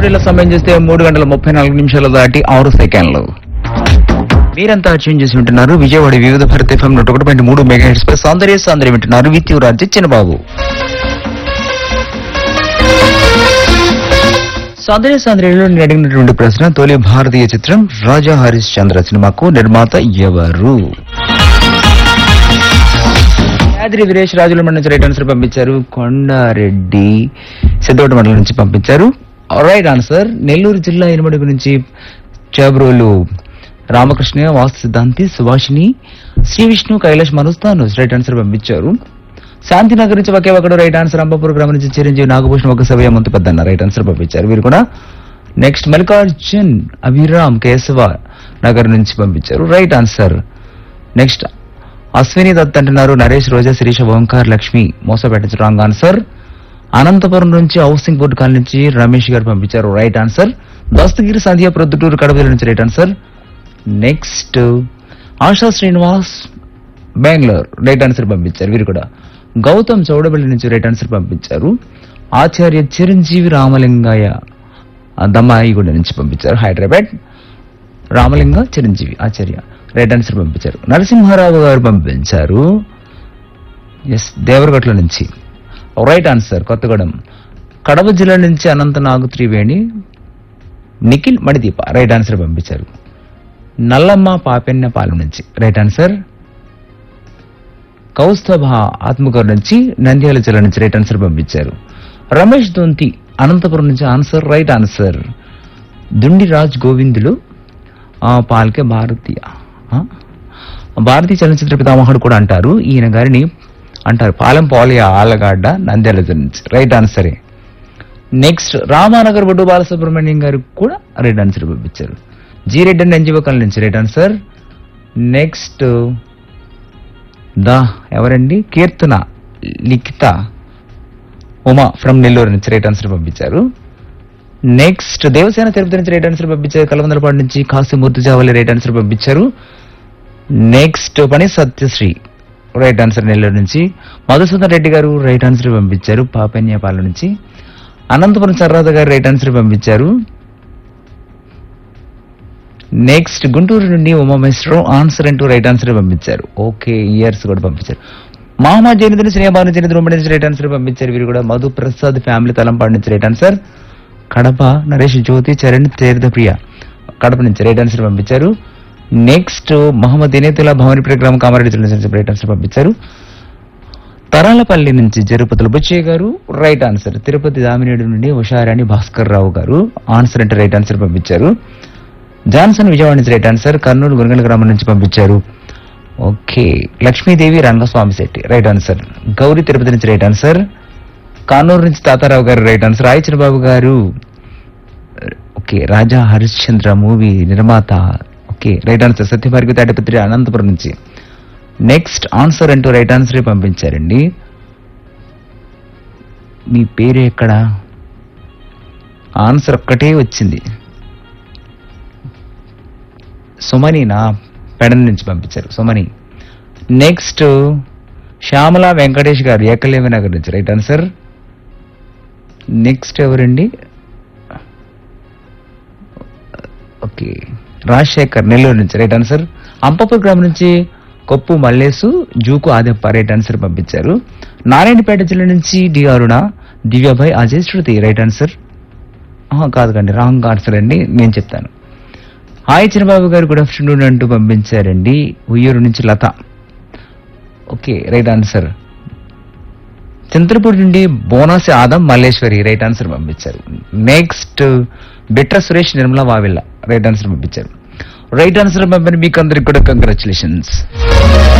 స్టూడియోలో సమయం చేస్తే మూడు గంటల ముప్పై నాలుగు నిమిషాలు దాటి ఆరు సెకండ్లు మీరంతా ట్యూన్ చేసి వింటున్నారు విజయవాడ వివిధ భారత ఎఫ్ఎం నూట ఒకటి పాయింట్ మూడు మెగా హెడ్స్ పై సౌందర్య సౌందర్యం వింటున్నారు విత్ యువరాజ్ చిన్నబాబు సౌందర్య సౌందర్యంలో నేను అడిగినటువంటి ప్రశ్న తొలి భారతీయ చిత్రం రాజా హరీష్ చంద్ర సినిమాకు నిర్మాత ఎవరు యాద్రి వీరేష్ రాజుల మండలం నుంచి రైట్ ఆన్సర్ పంపించారు కొండారెడ్డి సిద్ధోట మండలం నుంచి పంపించారు రైట్ ఆన్సర్ నెల్లూరు జిల్లా ఇనుమడుగు నుంచి చాబ్రోలు రామకృష్ణ వాస్తు సిద్ధాంతి సుభాషిణి శ్రీ విష్ణు కైలాష్ మనుస్తాను రైట్ ఆన్సర్ పంపించారు శాంతినగర్ నుంచి ఒకే ఒకడు రైట్ ఆన్సర్ అంబాపూర్ గ్రామం నుంచి చిరంజీవి నాగభూషణ్ ఒక సభ్య మంతు పెద్దన్న రైట్ ఆన్సర్ పంపించారు వీరు కూడా నెక్స్ట్ మల్లికార్జున్ అభిరామ్ కేశవ నగర్ నుంచి పంపించారు right answer next Ashwini Dutt అంటున్నారు నరేష్ రోజా శిరీష ఓంకార్ లక్ష్మి మోసపెట్టచ్చు రాంగ్ ఆన్సర్ అనంతపురం నుంచి హౌసింగ్ బోర్డు కాలనీ నుంచి రమేష్ గారు పంపించారు రైట్ ఆన్సర్ దస్తగిరి సంధ్య ప్రొద్దుటూరు కడప నుంచి right answer next Asha Srinivas Bengaluru right answer పంపించారు వీరు కూడా గౌతమ్ చౌడబల్లి నుంచి రైట్ ఆన్సర్ పంపించారు ఆచార్య చిరంజీవి రామలింగయ్య దమ్మాయిగూడ నుంచి పంపించారు హైదరాబాద్ రామలింగ చిరంజీవి ఆచార్య రైట్ ఆన్సర్ పంపించారు నరసింహారావు గారు పంపించారు ఎస్ దేవరగట్ల నుంచి రైట్ ఆన్సర్ కొత్తగూడెం కడప జిల్లా నుంచి అనంత నాగు త్రివేణి నిఖిల్ మణిదీప రైట్ ఆన్సర్ పంపించారు నల్లమ్మ పాపెన్నపాలెం నుంచి రైట్ ఆన్సర్ కౌస్తభ ఆత్మకూరు నుంచి నంద్యాల జిల్లా నుంచి రైట్ ఆన్సర్ పంపించారు రమేష్ దొంతి అనంతపురం నుంచి answer right answer Dundi Raj Govindulu ఆ, పాల్కే భారతీయ ఆ? భారతీయ చలనచిత్ర పితామహుడు కూడా అంటారు ఈయన గారిని అంటారు పాలెం పాలియ ఆలగడ్డ నంద్యాల జిల్లా నుంచి రైట్ ఆన్సరే నెక్స్ట్ రామానగర్ బొడ్డు బాలసుబ్రహ్మణ్యం గారు కూడా రైట్ ఆన్సర్ పంపించారు G Reddy and NGO colony నుంచి రైట్ ఆన్సర్ నెక్స్ట్ దా ఎవరండి కీర్తన లిఖిత ఉమా ఫ్రమ్ నెల్లూరు నుంచి రైట్ ఆన్సర్ పంపించారు నెక్స్ట్ దేవసేన తిరుపతి నుంచి రైట్ ఆన్సర్ పంపించారు కలవందలపాడు నుంచి కాశీమూర్తి జావలి రైట్ ఆన్సర్ పంపించారు నెక్స్ట్ పని సత్యశ్రీ రైట్ ఆన్సర్ నెల్లూరు నుంచి మధుసూదన్ రెడ్డి గారు రైట్ ఆన్సర్ పంపించారు పాపన్యపాలెం నుంచి అనంతపురం సర్రాధ గారు రైట్ ఆన్సర్ పంపించారు నెక్స్ట్ గుంటూరు నుండి ఉమామేశ్వరం ఆన్సర్ అంటూ రైట్ ఆన్సర్ పంపించారు ఓకే ఇయర్స్ కూడా పంపించారు మామా జనిదిని శ్రీభాను జనిదిని ఉమ్మడి నుంచి రైట్ ఆన్సర్ పంపించారు వీరు కూడా మధు ప్రసాద్ ఫ్యామిలీ తలంపాడు నుంచి రైట్ ఆన్సర్ కడప నరేష్ జ్యోతి చరణ్ తీర్థప్రియ కడప నుంచి రైట్ ఆన్సర్ పంపించారు నెక్స్ట్ మహమ్మద్ దినేతుల భవనిపేట గ్రామం కామారెడ్డి జిల్లా నుంచి రైట్ ఆన్సర్ పంపించారు తరాలపల్లి నుంచి జరుపతుల బుచ్చయ్య గారు రైట్ ఆన్సర్ తిరుపతి దామినేడు నుండి ఉషారాణి భాస్కర్ రావు గారు ఆన్సర్ అంటే రైట్ ఆన్సర్ పంపించారు జాన్సన్ విజయవాడ నుంచి రైట్ ఆన్సర్ కర్నూలు గురగల గ్రామం నుంచి పంపించారు okay Lakshmidevi Rangaswamy Shetty right answer Gowri Tirupati నుంచి రైట్ ఆన్సర్ కానూరు నుంచి తాతారావు గారు రైట్ ఆన్సర్ రాయ చిరబాబు గారు ఓకే రాజా హరిశ్చంద్ర మూవీ నిర్మాత okay right answer Satyabhargavi Tadipatri Anantapuram నుంచి నెక్స్ట్ ఆన్సర్ అంటూ రైట్ ఆన్సరే పంపించారండి మీ పేరు ఎక్కడ ఆన్సర్ ఒక్కటే వచ్చింది సుమని నా పెడన్ నుంచి పంపించారు సుమని నెక్స్ట్ శ్యామల వెంకటేష్ గారు ఏకలేవి నగర్ నుంచి రైట్ ఆన్సర్ నెక్స్ట్ ఎవరండి ఓకే రాజశేఖర్ నెల్లూరు నుంచి రైట్ ఆన్సర్ అంపపూర్ గ్రామం నుంచి కొప్పు మల్లేసు జూకు ఆదెప్ప రైట్ ఆన్సర్ పంపించారు నారాయణపేట జిల్లా నుంచి D Aruna Divyabhai Ajay Shruti right answer ఆహా, కాదు కండి రాంగ్ ఆన్సర్ అండి నేను చెప్తాను హాయ్ చిరబాబు గారు గుడ్ ఆఫ్టర్నూన్ అంటూ పంపించారండి ఉయ్యూరు నుంచి Latha okay right answer Chintalapudi నుండి బోనాసి ఆదం మల్లేశ్వరి రైట్ ఆన్సర్ పంపించారు next Bitra Suresh Nirmala Vavilla right answer పంపించారు రైట్ ఆన్సర్ పంపిన మీకు అందరికి కూడా కంగ్రాచులేషన్స్